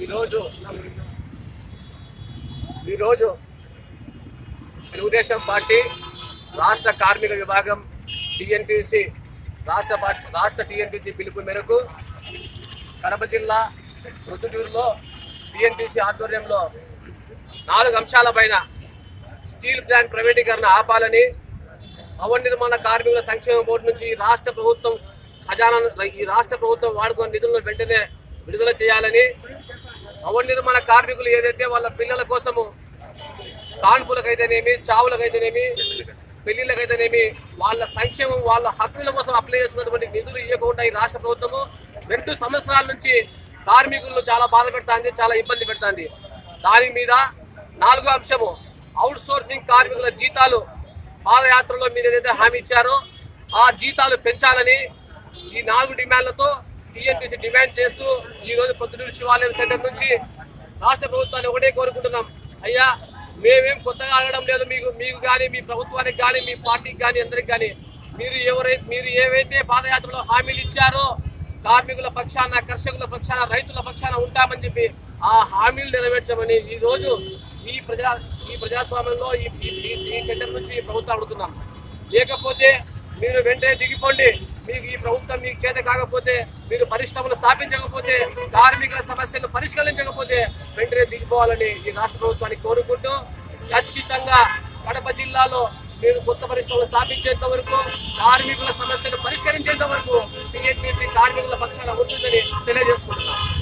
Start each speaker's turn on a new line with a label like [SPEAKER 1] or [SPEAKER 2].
[SPEAKER 1] ఈరోజు ఈరోజు తెలుగుదేశం పార్టీ రాష్ట్ర కార్మిక విభాగం టిఎన్టీసీ రాష్ట్ర పార్టీ రాష్ట్ర టిఎన్టీసీ పిలుపు మేరకు కడప జిల్లా రుద్దుటూరులో టిఎన్టీసీ ఆధ్వర్యంలో నాలుగు అంశాలపైన స్టీల్ ప్లాంట్ ప్రైవేటీకరణ ఆపాలని భవన నిర్మాణ కార్మికుల సంక్షేమ బోర్డు నుంచి ఈ రాష్ట్ర ప్రభుత్వం ఖజానా ఈ రాష్ట్ర ప్రభుత్వం వాడుకున్న నిధులను వెంటనే విడుదల చేయాలని భవన నిర్మాణ కార్మికులు ఏదైతే వాళ్ళ పిల్లల కోసము కాన్పులకైతేనేమి చావులకైతేనేమి పెళ్లిళ్ళకైతేనేమి వాళ్ళ సంక్షేమం వాళ్ళ హక్కుల కోసం అప్లై చేస్తున్నటువంటి నిధులు ఇవ్వకుండా ఈ రాష్ట్ర ప్రభుత్వము రెండు సంవత్సరాల నుంచి కార్మికులను చాలా బాధ పెడుతుంది చాలా ఇబ్బంది పెడుతుంది దాని మీద నాలుగో అంశము అవుట్ సోర్సింగ్ కార్మికుల జీతాలు పాదయాత్రలో మీరు ఏదైతే హామీ ఇచ్చారో ఆ జీతాలు పెంచాలని ఈ నాలుగు డిమాండ్లతో టీఎన్టీసీ డిమాండ్ చేస్తూ ఈ రోజు పొద్దుటూరు శివాలయం సెంటర్ నుంచి రాష్ట్ర ప్రభుత్వాన్ని ఒకటే కోరుకుంటున్నాం అయ్యా మేమేం కొత్తగా అడగడం లేదు మీకు మీకు కానీ మీ ప్రభుత్వానికి కానీ మీ పార్టీకి కానీ అందరికి కానీ మీరు ఎవరైతే మీరు ఏవైతే పాదయాత్రలో హామీలు ఇచ్చారో కార్మికుల పక్షాన కర్షకుల పక్షాన రైతుల పక్షాన ఉంటామని చెప్పి ఆ హామీలు నెరవేర్చమని ఈ రోజు ఈ ప్రజా ఈ ప్రజాస్వామ్యంలో ఈ ఈ- ఈ సెంటర్ నుంచి ఈ ప్రభుత్వం అడుగుతున్నాం లేకపోతే మీరు వెంటనే దిగిపోండి మీకు ఈ ప్రభుత్వం మీకు చేత కాకపోతే మీరు పరిశ్రమలు స్థాపించకపోతే కార్మికుల సమస్యలు పరిష్కరించకపోతే వెంటనే దిగిపోవాలని ఈ రాష్ట్ర ప్రభుత్వాన్ని కోరుకుంటూ ఖచ్చితంగా కడప జిల్లాలో మీరు కొత్త పరిశ్రమలు స్థాపించేంత వరకు కార్మికుల సమస్యలు పరిష్కరించేంత వరకు టీఎన్పీ కార్మికుల పక్షాన ఉంటుందని తెలియజేసుకుంటున్నాం